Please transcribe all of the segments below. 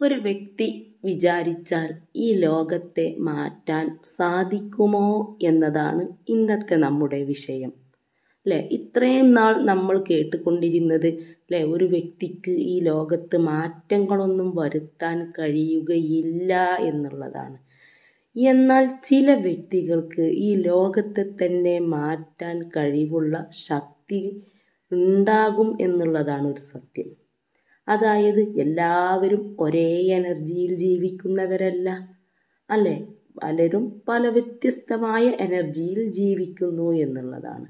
ഒരു വ്യക്തി വിചാരിച്ചാൽ ഈ ലോകത്തെ മാറ്റാൻ സാധിക്കുമോ എന്നതാണ് ഇന്നത്തെ നമ്മുടെ വിഷയം അല്ലേ ഇത്രയും നാൾ നമ്മൾ കേട്ടുകൊണ്ടിരുന്നത് അല്ലേ ഒരു വ്യക്തിക്ക് ഈ ലോകത്ത് മാറ്റങ്ങളൊന്നും വരുത്താൻ കഴിയുകയില്ല എന്നുള്ളതാണ് എന്നാൽ ചില വ്യക്തികൾക്ക് ഈ ലോകത്തെ തന്നെ മാറ്റാൻ കഴിവുള്ള ശക്തി ഉണ്ടാകും എന്നുള്ളതാണ് ഒരു സത്യം അതായത് എല്ലാവരും ഒരേ എനർജിയിൽ ജീവിക്കുന്നവരല്ല അല്ലേ പലരും പല വ്യത്യസ്തമായ എനർജിയിൽ ജീവിക്കുന്നു എന്നുള്ളതാണ്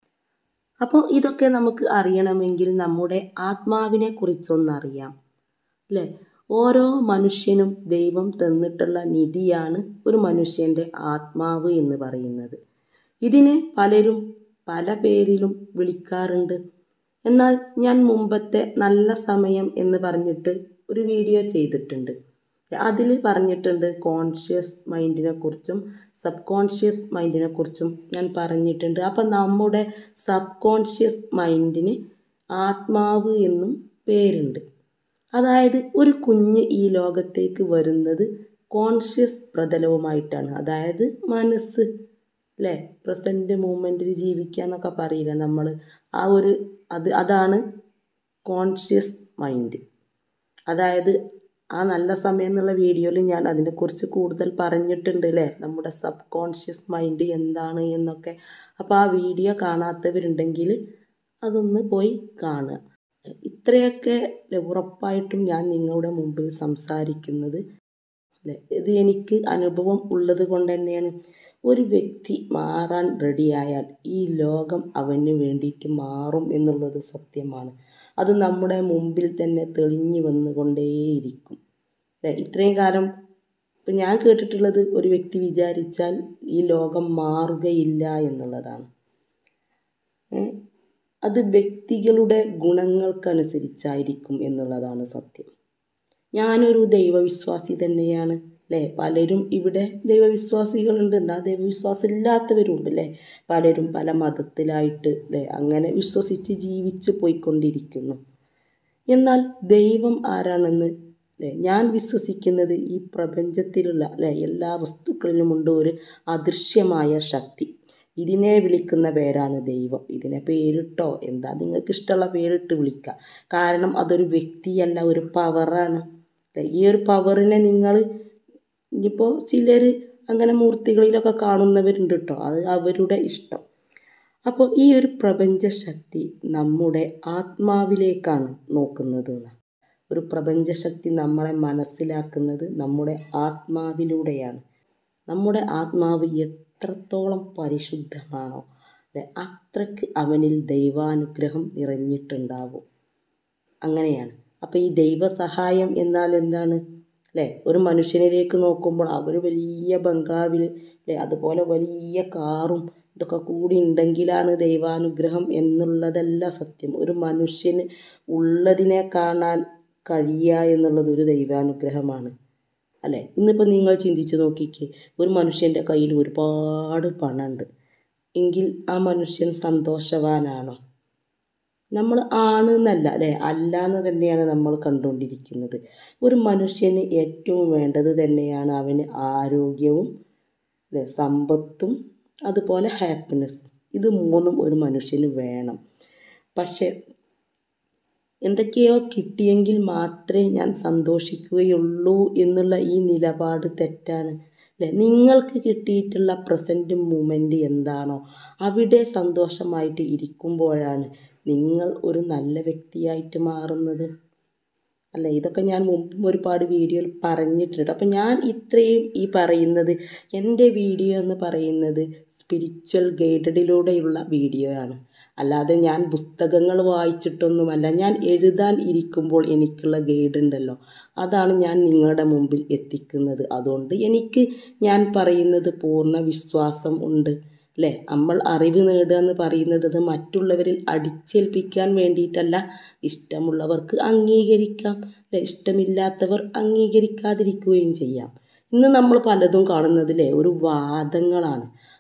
അപ്പോൾ ഇതൊക്കെ നമുക്ക് അറിയണമെങ്കിൽ നമ്മുടെ ആത്മാവിനെ കുറിച്ചൊന്നറിയാം അല്ലേ ഓരോ മനുഷ്യനും ദൈവം തന്നിട്ടുള്ള നിധിയാണ് ഒരു മനുഷ്യൻ്റെ ആത്മാവ് എന്ന് പറയുന്നത് ഇതിനെ പലരും പല പേരിലും വിളിക്കാറുണ്ട് എന്നാൽ ഞാൻ മുമ്പത്തെ നല്ല സമയം എന്ന് പറഞ്ഞിട്ട് ഒരു വീഡിയോ ചെയ്തിട്ടുണ്ട് അതിൽ പറഞ്ഞിട്ടുണ്ട് കോൺഷ്യസ് മൈൻഡിനെ കുറിച്ചും സബ് കോൺഷ്യസ് മൈൻഡിനെ കുറിച്ചും ഞാൻ പറഞ്ഞിട്ടുണ്ട് അപ്പം നമ്മുടെ സബ് കോൺഷ്യസ് മൈൻഡിന് ആത്മാവ് എന്നും പേരുണ്ട് അതായത് ഒരു കുഞ്ഞ് ഈ ലോകത്തേക്ക് വരുന്നത് കോൺഷ്യസ് പ്രതലവുമായിട്ടാണ് അതായത് മനസ്സ് അല്ലേ പ്രസൻറ്റ് മൂമെൻറ്റിൽ ജീവിക്കുക എന്നൊക്കെ പറയില്ല നമ്മൾ ആ ഒരു അത് അതാണ് കോൺഷ്യസ് മൈൻഡ് അതായത് ആ നല്ല സമയം എന്നുള്ള വീഡിയോയിൽ ഞാൻ അതിനെക്കുറിച്ച് കൂടുതൽ പറഞ്ഞിട്ടുണ്ട് അല്ലേ നമ്മുടെ സബ് കോൺഷ്യസ് മൈൻഡ് എന്താണ് എന്നൊക്കെ അപ്പോൾ ആ വീഡിയോ കാണാത്തവരുണ്ടെങ്കിൽ അതൊന്ന് പോയി കാണുക ഇത്രയൊക്കെ ഉറപ്പായിട്ടും ഞാൻ നിങ്ങളുടെ മുമ്പിൽ സംസാരിക്കുന്നത് അല്ലേ ഇത് എനിക്ക് അനുഭവം ഉള്ളത് കൊണ്ട് തന്നെയാണ് ഒരു വ്യക്തി മാറാൻ റെഡിയായാൽ ഈ ലോകം അവന് വേണ്ടിയിട്ട് മാറും എന്നുള്ളത് സത്യമാണ് അത് നമ്മുടെ മുമ്പിൽ തന്നെ തെളിഞ്ഞു വന്നുകൊണ്ടേയിരിക്കും അല്ലേ ഇത്രയും കാലം ഇപ്പം ഞാൻ കേട്ടിട്ടുള്ളത് ഒരു വ്യക്തി വിചാരിച്ചാൽ ഈ ലോകം മാറുകയില്ല എന്നുള്ളതാണ് അത് വ്യക്തികളുടെ ഗുണങ്ങൾക്കനുസരിച്ചായിരിക്കും എന്നുള്ളതാണ് സത്യം ഞാനൊരു ദൈവവിശ്വാസി തന്നെയാണ് അല്ലേ പലരും ഇവിടെ ദൈവവിശ്വാസികളുണ്ട് എന്നാൽ ദൈവവിശ്വാസം ഇല്ലാത്തവരുണ്ട് അല്ലേ പലരും പല മതത്തിലായിട്ട് അല്ലേ അങ്ങനെ വിശ്വസിച്ച് ജീവിച്ച് പോയിക്കൊണ്ടിരിക്കുന്നു എന്നാൽ ദൈവം ആരാണെന്ന് അല്ലേ ഞാൻ വിശ്വസിക്കുന്നത് ഈ പ്രപഞ്ചത്തിലുള്ള അല്ലേ എല്ലാ വസ്തുക്കളിലുമുണ്ട് ഒരു അദൃശ്യമായ ശക്തി ഇതിനെ വിളിക്കുന്ന പേരാണ് ദൈവം ഇതിനെ പേരിട്ടോ എന്താ നിങ്ങൾക്ക് ഇഷ്ടമുള്ള പേരിട്ട് വിളിക്കുക കാരണം അതൊരു വ്യക്തിയല്ല ഒരു പവറാണ് ഈ ഒരു പവറിനെ നിങ്ങൾ ഇനിയിപ്പോൾ ചിലർ അങ്ങനെ മൂർത്തികളിലൊക്കെ കാണുന്നവരുണ്ട് കേട്ടോ അത് അവരുടെ ഇഷ്ടം അപ്പോൾ ഈ ഒരു പ്രപഞ്ചശക്തി നമ്മുടെ ആത്മാവിലേക്കാണ് നോക്കുന്നത് ഒരു പ്രപഞ്ചശക്തി നമ്മളെ മനസ്സിലാക്കുന്നത് നമ്മുടെ ആത്മാവിലൂടെയാണ് നമ്മുടെ ആത്മാവ് എത്രത്തോളം പരിശുദ്ധമാണോ അല്ലെ അത്രയ്ക്ക് അവനിൽ ദൈവാനുഗ്രഹം നിറഞ്ഞിട്ടുണ്ടാവും അങ്ങനെയാണ് അപ്പോൾ ഈ ദൈവസഹായം എന്നാൽ എന്താണ് അല്ലേ ഒരു മനുഷ്യനിലേക്ക് നോക്കുമ്പോൾ അവർ വലിയ ബംഗ്ലാവിൽ അല്ലേ അതുപോലെ വലിയ കാറും ഇതൊക്കെ കൂടി ഉണ്ടെങ്കിലാണ് ദൈവാനുഗ്രഹം എന്നുള്ളതല്ല സത്യം ഒരു മനുഷ്യന് ഉള്ളതിനെ കാണാൻ കഴിയുക എന്നുള്ളത് ഒരു ദൈവാനുഗ്രഹമാണ് അല്ലേ ഇന്നിപ്പോൾ നിങ്ങൾ ചിന്തിച്ച് നോക്കിക്കേ ഒരു മനുഷ്യൻ്റെ കയ്യിൽ ഒരുപാട് പണമുണ്ട് എങ്കിൽ ആ മനുഷ്യൻ സന്തോഷവാനാണോ നമ്മൾ ആണ് എന്നല്ല അല്ലേ അല്ല എന്ന് തന്നെയാണ് നമ്മൾ കണ്ടുകൊണ്ടിരിക്കുന്നത് ഒരു മനുഷ്യന് ഏറ്റവും വേണ്ടത് തന്നെയാണ് അവന് ആരോഗ്യവും അല്ലേ സമ്പത്തും അതുപോലെ ഹാപ്പിനെസ്സും ഇത് മൂന്നും ഒരു മനുഷ്യന് വേണം പക്ഷേ എന്തൊക്കെയോ കിട്ടിയെങ്കിൽ മാത്രമേ ഞാൻ സന്തോഷിക്കുകയുള്ളൂ എന്നുള്ള ഈ നിലപാട് തെറ്റാണ് അല്ലേ നിങ്ങൾക്ക് കിട്ടിയിട്ടുള്ള പ്രസൻറ്റ് മൂമെൻ്റ് എന്താണോ അവിടെ സന്തോഷമായിട്ട് ഇരിക്കുമ്പോഴാണ് നിങ്ങൾ ഒരു നല്ല വ്യക്തിയായിട്ട് മാറുന്നത് അല്ല ഇതൊക്കെ ഞാൻ മുമ്പും ഒരുപാട് വീഡിയോയിൽ പറഞ്ഞിട്ടുണ്ട് അപ്പം ഞാൻ ഇത്രയും ഈ പറയുന്നത് എൻ്റെ വീഡിയോ എന്ന് പറയുന്നത് സ്പിരിച്വൽ ഗൈഡഡിലൂടെയുള്ള വീഡിയോ ആണ് അല്ലാതെ ഞാൻ പുസ്തകങ്ങൾ വായിച്ചിട്ടൊന്നുമല്ല ഞാൻ എഴുതാൻ ഇരിക്കുമ്പോൾ എനിക്കുള്ള ഗൈഡ് ഉണ്ടല്ലോ അതാണ് ഞാൻ നിങ്ങളുടെ മുമ്പിൽ എത്തിക്കുന്നത് അതുകൊണ്ട് എനിക്ക് ഞാൻ പറയുന്നത് പൂർണ്ണ വിശ്വാസം ഉണ്ട് അല്ലേ നമ്മൾ അറിവ് നേടുക എന്ന് പറയുന്നത് അത് മറ്റുള്ളവരിൽ അടിച്ചേൽപ്പിക്കാൻ വേണ്ടിയിട്ടല്ല ഇഷ്ടമുള്ളവർക്ക് അംഗീകരിക്കാം അല്ലേ ഇഷ്ടമില്ലാത്തവർ അംഗീകരിക്കാതിരിക്കുകയും ചെയ്യാം ഇന്ന് നമ്മൾ പലതും കാണുന്നതിലെ ഒരു വാദങ്ങളാണ്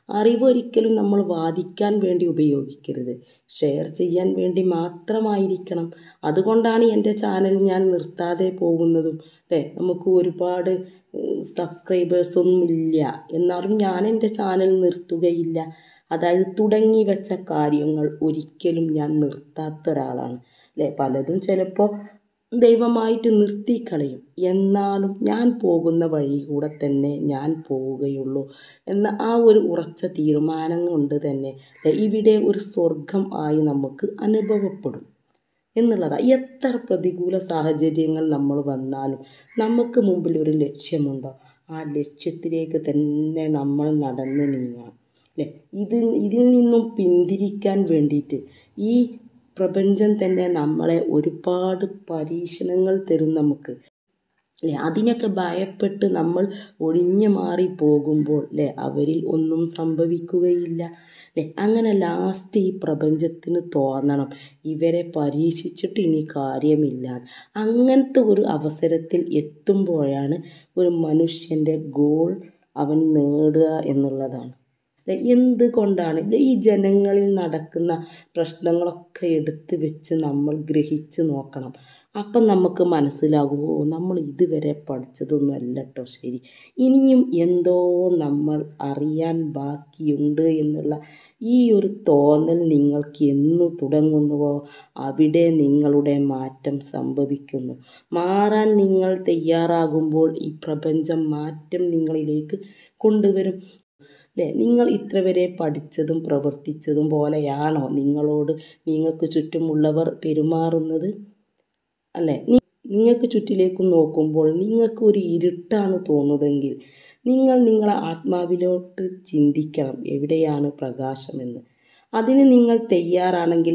അറിവൊരിക്കലും നമ്മൾ വാദിക്കാൻ വേണ്ടി ഉപയോഗിക്കരുത് ഷെയർ ചെയ്യാൻ വേണ്ടി മാത്രമായിരിക്കണം അതുകൊണ്ടാണ് എൻ്റെ ചാനൽ ഞാൻ നിർത്താതെ പോകുന്നതും അല്ലേ നമുക്ക് ഒരുപാട് സബ്സ്ക്രൈബേഴ്സൊന്നും ഇല്ല എന്നാലും ഞാൻ എൻ്റെ ചാനൽ നിർത്തുകയില്ല അതായത് തുടങ്ങി വെച്ച കാര്യങ്ങൾ ഒരിക്കലും ഞാൻ നിർത്താത്ത ഒരാളാണ് അല്ലേ പലതും ചിലപ്പോൾ ദൈവമായിട്ട് നിർത്തിക്കളയും എന്നാലും ഞാൻ പോകുന്ന വഴി കൂടെ തന്നെ ഞാൻ പോവുകയുള്ളൂ എന്ന ആ ഒരു ഉറച്ച തീരുമാനം കൊണ്ട് തന്നെ ഇവിടെ ഒരു സ്വർഗം ആയി നമുക്ക് അനുഭവപ്പെടും എന്നുള്ളതാണ് എത്ര പ്രതികൂല സാഹചര്യങ്ങൾ നമ്മൾ വന്നാലും നമുക്ക് മുമ്പിൽ ഒരു ലക്ഷ്യമുണ്ടോ ആ ലക്ഷ്യത്തിലേക്ക് തന്നെ നമ്മൾ നടന്ന് നീങ്ങണം അല്ലേ ഇത് ഇതിൽ നിന്നും പിന്തിരിക്കാൻ വേണ്ടിയിട്ട് ഈ പ്രപഞ്ചം തന്നെ നമ്മളെ ഒരുപാട് പരീക്ഷണങ്ങൾ തരും നമുക്ക് അല്ലേ അതിനൊക്കെ ഭയപ്പെട്ട് നമ്മൾ ഒഴിഞ്ഞു മാറി പോകുമ്പോൾ അല്ലേ അവരിൽ ഒന്നും സംഭവിക്കുകയില്ല അല്ലേ അങ്ങനെ ലാസ്റ്റ് ഈ പ്രപഞ്ചത്തിന് തോന്നണം ഇവരെ പരീക്ഷിച്ചിട്ട് ഇനി കാര്യമില്ല അങ്ങനത്തെ ഒരു അവസരത്തിൽ എത്തുമ്പോഴാണ് ഒരു മനുഷ്യൻ്റെ ഗോൾ അവൻ നേടുക എന്നുള്ളതാണ് എന്തുകൊണ്ടാണ് ഈ ജനങ്ങളിൽ നടക്കുന്ന പ്രശ്നങ്ങളൊക്കെ എടുത്തു വെച്ച് നമ്മൾ ഗ്രഹിച്ച് നോക്കണം അപ്പം നമുക്ക് മനസ്സിലാകുമോ നമ്മൾ ഇതുവരെ പഠിച്ചതൊന്നും അല്ല കേട്ടോ ശരി ഇനിയും എന്തോ നമ്മൾ അറിയാൻ ബാക്കിയുണ്ട് എന്നുള്ള ഈ ഒരു തോന്നൽ നിങ്ങൾക്ക് എന്നു തുടങ്ങുന്നുവോ അവിടെ നിങ്ങളുടെ മാറ്റം സംഭവിക്കുന്നു മാറാൻ നിങ്ങൾ തയ്യാറാകുമ്പോൾ ഈ പ്രപഞ്ചം മാറ്റം നിങ്ങളിലേക്ക് കൊണ്ടുവരും അല്ലേ നിങ്ങൾ ഇത്ര വരെ പഠിച്ചതും പ്രവർത്തിച്ചതും പോലെയാണോ നിങ്ങളോട് നിങ്ങൾക്ക് ചുറ്റുമുള്ളവർ പെരുമാറുന്നത് അല്ലേ നിങ്ങൾക്ക് ചുറ്റിലേക്ക് നോക്കുമ്പോൾ നിങ്ങൾക്ക് ഒരു ഇരുട്ടാണ് തോന്നുന്നതെങ്കിൽ നിങ്ങൾ നിങ്ങളെ ആത്മാവിലോട്ട് ചിന്തിക്കണം എവിടെയാണ് പ്രകാശമെന്ന് അതിന് നിങ്ങൾ തയ്യാറാണെങ്കിൽ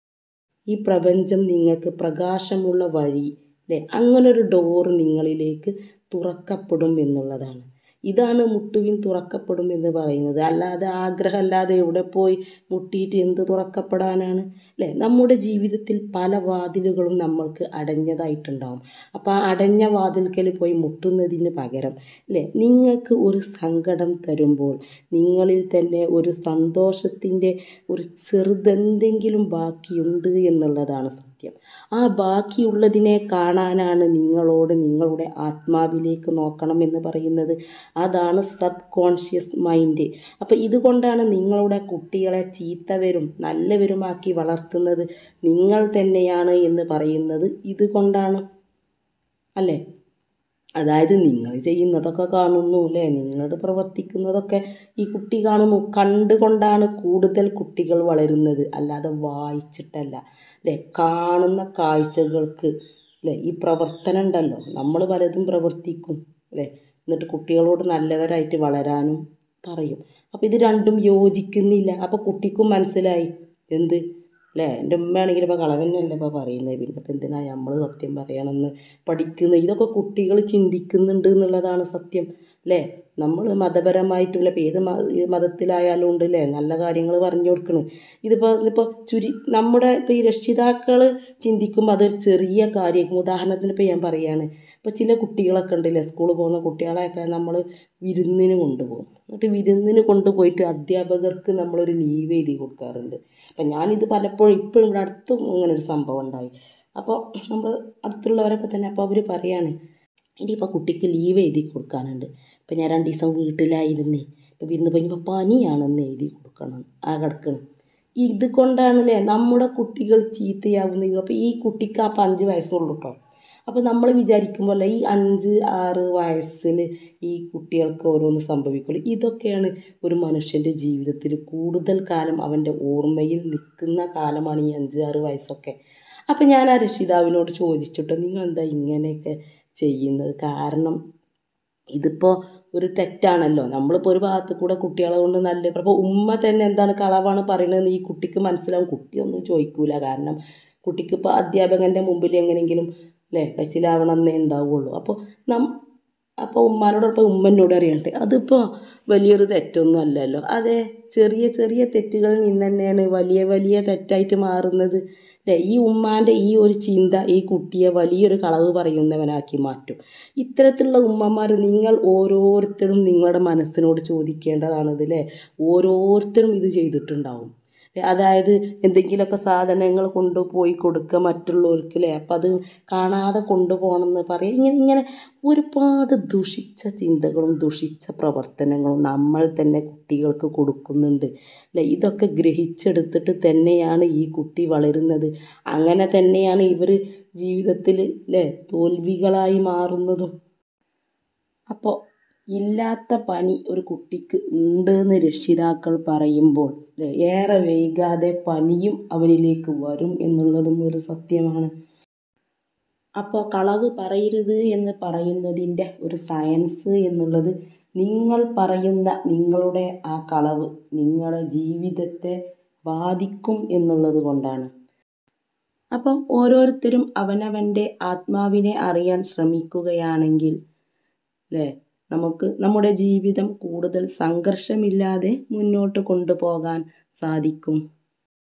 ഈ പ്രപഞ്ചം നിങ്ങൾക്ക് പ്രകാശമുള്ള വഴി അല്ലേ അങ്ങനൊരു ഡോർ നിങ്ങളിലേക്ക് തുറക്കപ്പെടും എന്നുള്ളതാണ് ഇതാണ് മുട്ടുവിൻ തുറക്കപ്പെടും എന്ന് പറയുന്നത് അല്ലാതെ ആഗ്രഹമല്ലാതെ എവിടെ പോയി മുട്ടിയിട്ട് എന്ത് തുറക്കപ്പെടാനാണ് അല്ലേ നമ്മുടെ ജീവിതത്തിൽ പല വാതിലുകളും നമ്മൾക്ക് അടഞ്ഞതായിട്ടുണ്ടാവും അപ്പോൾ ആ അടഞ്ഞ വാതിൽക്കൽ പോയി മുട്ടുന്നതിന് പകരം അല്ലേ നിങ്ങൾക്ക് ഒരു സങ്കടം തരുമ്പോൾ നിങ്ങളിൽ തന്നെ ഒരു സന്തോഷത്തിൻ്റെ ഒരു ചെറുതെന്തെങ്കിലും ബാക്കിയുണ്ട് എന്നുള്ളതാണ് സത്യം ആ ബാക്കിയുള്ളതിനെ കാണാനാണ് നിങ്ങളോട് നിങ്ങളുടെ ആത്മാവിലേക്ക് നോക്കണം എന്ന് പറയുന്നത് അതാണ് സബ് കോൺഷ്യസ് മൈൻഡ് അപ്പോൾ ഇതുകൊണ്ടാണ് നിങ്ങളുടെ കുട്ടികളെ ചീത്തവരും നല്ലവരുമാക്കി വളർത്തുന്നത് നിങ്ങൾ തന്നെയാണ് എന്ന് പറയുന്നത് ഇതുകൊണ്ടാണ് അല്ലേ അതായത് നിങ്ങൾ ചെയ്യുന്നതൊക്കെ കാണുന്നു അല്ലേ നിങ്ങളോട് പ്രവർത്തിക്കുന്നതൊക്കെ ഈ കുട്ടി കാണുന്നു കണ്ടുകൊണ്ടാണ് കൂടുതൽ കുട്ടികൾ വളരുന്നത് അല്ലാതെ വായിച്ചിട്ടല്ല അല്ലേ കാണുന്ന കാഴ്ചകൾക്ക് അല്ലേ ഈ പ്രവർത്തനം ഉണ്ടല്ലോ നമ്മൾ പലതും പ്രവർത്തിക്കും അല്ലേ എന്നിട്ട് കുട്ടികളോട് നല്ലവരായിട്ട് വളരാനും പറയും അപ്പോൾ ഇത് രണ്ടും യോജിക്കുന്നില്ല അപ്പോൾ കുട്ടിക്കും മനസ്സിലായി എന്ത് അല്ലേ എൻ്റെ ഉമ്മയാണെങ്കിൽ ഇപ്പോൾ കളവന്നെയല്ലേ ഇപ്പോൾ പറയുന്നത് പിന്നെ ഇപ്പം എന്തിനാ നമ്മൾ സത്യം പറയണമെന്ന് പഠിക്കുന്നത് ഇതൊക്കെ കുട്ടികൾ ചിന്തിക്കുന്നുണ്ട് എന്നുള്ളതാണ് സത്യം അല്ലേ നമ്മൾ മതപരമായിട്ടുള്ള ഇപ്പോൾ ഏത് മതത്തിലായാലും ഉണ്ട് അല്ലേ നല്ല കാര്യങ്ങൾ പറഞ്ഞു കൊടുക്കണ് ഇതിപ്പോൾ ഇപ്പോൾ ചുരി നമ്മുടെ ഇപ്പോൾ ഈ രക്ഷിതാക്കൾ ചിന്തിക്കുമ്പോൾ അതൊരു ചെറിയ കാര്യം ഉദാഹരണത്തിന് ഇപ്പോൾ ഞാൻ പറയുകയാണ് ഇപ്പോൾ ചില കുട്ടികളൊക്കെ ഉണ്ടല്ലേ സ്കൂളിൽ പോകുന്ന കുട്ടികളെയൊക്കെ നമ്മൾ വിരുന്നിന് കൊണ്ടുപോകും എന്നിട്ട് വിരുന്നിന് കൊണ്ടുപോയിട്ട് അധ്യാപകർക്ക് നമ്മളൊരു ലീവ് എഴുതി കൊടുക്കാറുണ്ട് അപ്പം ഞാനിത് പലപ്പോഴും ഇപ്പോഴും ഇവിടെ അടുത്തും ഇങ്ങനെ ഒരു സംഭവം ഉണ്ടായി അപ്പോൾ നമ്മൾ അടുത്തുള്ളവരൊക്കെ തന്നെ അപ്പോൾ അവർ പറയാണ് ഇനിയിപ്പോൾ കുട്ടിക്ക് ലീവ് എഴുതി കൊടുക്കാനുണ്ട് ഇപ്പം ഞാൻ രണ്ട് ദിവസം വീട്ടിലായിരുന്നേ ഇപ്പോൾ വിരുന്ന് പോയപ്പോൾ പനിയാണെന്ന് എഴുതി കൊടുക്കണം ആ കിടക്കണം ഇത് കൊണ്ടാണല്ലേ നമ്മുടെ കുട്ടികൾ ചീത്തയാവുന്നത് അപ്പോൾ ഈ കുട്ടിക്ക് അപ്പം അഞ്ച് വയസ്സുള്ളൂ കേട്ടോ അപ്പോൾ നമ്മൾ വിചാരിക്കുമ്പോൾ ഈ അഞ്ച് ആറ് വയസ്സിൽ ഈ കുട്ടികൾക്ക് ഓരോന്ന് സംഭവിക്കുള്ളൂ ഇതൊക്കെയാണ് ഒരു മനുഷ്യൻ്റെ ജീവിതത്തിൽ കൂടുതൽ കാലം അവൻ്റെ ഓർമ്മയിൽ നിൽക്കുന്ന കാലമാണ് ഈ അഞ്ച് ആറ് വയസ്സൊക്കെ അപ്പോൾ ഞാൻ ആ രക്ഷിതാവിനോട് ചോദിച്ചിട്ടോ നിങ്ങൾ എന്താ ഇങ്ങനെയൊക്കെ ചെയ്യുന്നത് കാരണം ഇതിപ്പോൾ ഒരു തെറ്റാണല്ലോ നമ്മളിപ്പോൾ ഒരു ഭാഗത്ത് കൂടെ കുട്ടികളെ കൊണ്ട് നല്ല അപ്പോൾ ഉമ്മ തന്നെ എന്താണ് കളവാണ് പറയണതെന്ന് ഈ കുട്ടിക്ക് മനസ്സിലാവും കുട്ടിയൊന്നും ചോദിക്കൂല കാരണം കുട്ടിക്ക് ഇപ്പോൾ അധ്യാപകൻ്റെ മുമ്പിൽ എങ്ങനെയെങ്കിലും അല്ലേ കശിലാവണം എന്നേ ഉണ്ടാവുള്ളൂ അപ്പോൾ നം അപ്പോൾ ഉമ്മാനോടൊപ്പം ഉമ്മനോട് അറിയട്ടെ അതിപ്പോൾ വലിയൊരു തെറ്റൊന്നും അല്ലല്ലോ അതെ ചെറിയ ചെറിയ തെറ്റുകളിൽ നിന്ന് തന്നെയാണ് വലിയ വലിയ തെറ്റായിട്ട് മാറുന്നത് അല്ലേ ഈ ഉമ്മാൻ്റെ ഈ ഒരു ചിന്ത ഈ കുട്ടിയെ വലിയൊരു കളവ് പറയുന്നവനാക്കി മാറ്റും ഇത്തരത്തിലുള്ള ഉമ്മമാർ നിങ്ങൾ ഓരോരുത്തരും നിങ്ങളുടെ മനസ്സിനോട് ചോദിക്കേണ്ടതാണിത് അല്ലേ ഓരോരുത്തരും ഇത് ചെയ്തിട്ടുണ്ടാവും അതായത് എന്തെങ്കിലുമൊക്കെ സാധനങ്ങൾ കൊണ്ടുപോയി കൊടുക്കുക മറ്റുള്ളവർക്ക് അല്ലേ അപ്പം അത് കാണാതെ കൊണ്ടുപോകണമെന്ന് പറയും ഇങ്ങനെ ഇങ്ങനെ ഒരുപാട് ദുഷിച്ച ചിന്തകളും ദുഷിച്ച പ്രവർത്തനങ്ങളും നമ്മൾ തന്നെ കുട്ടികൾക്ക് കൊടുക്കുന്നുണ്ട് അല്ലേ ഇതൊക്കെ ഗ്രഹിച്ചെടുത്തിട്ട് തന്നെയാണ് ഈ കുട്ടി വളരുന്നത് അങ്ങനെ തന്നെയാണ് ഇവർ ജീവിതത്തിൽ അല്ലേ തോൽവികളായി മാറുന്നതും അപ്പോൾ ഇല്ലാത്ത പനി ഒരു കുട്ടിക്ക് ഉണ്ട് എന്ന് രക്ഷിതാക്കൾ പറയുമ്പോൾ ല്ലേ, ഏറെ വൈകാതെ പനിയും അവനിലേക്ക് വരും എന്നുള്ളതും ഒരു സത്യമാണ് അപ്പോൾ കളവ് പറയരുത് എന്ന് പറയുന്നതിൻ്റെ ഒരു സയൻസ് എന്നുള്ളത് നിങ്ങൾ പറയുന്ന നിങ്ങളുടെ ആ കളവ് നിങ്ങളുടെ ജീവിതത്തെ ബാധിക്കും എന്നുള്ളത് കൊണ്ടാണ് അപ്പം ഓരോരുത്തരും അവനവൻ്റെ ആത്മാവിനെ അറിയാൻ ശ്രമിക്കുകയാണെങ്കിൽ അല്ലേ നമുക്ക് നമ്മുടെ ജീവിതം കൂടുതൽ സംഘർഷമില്ലാതെ മുന്നോട്ട് കൊണ്ടുപോകാൻ സാധിക്കും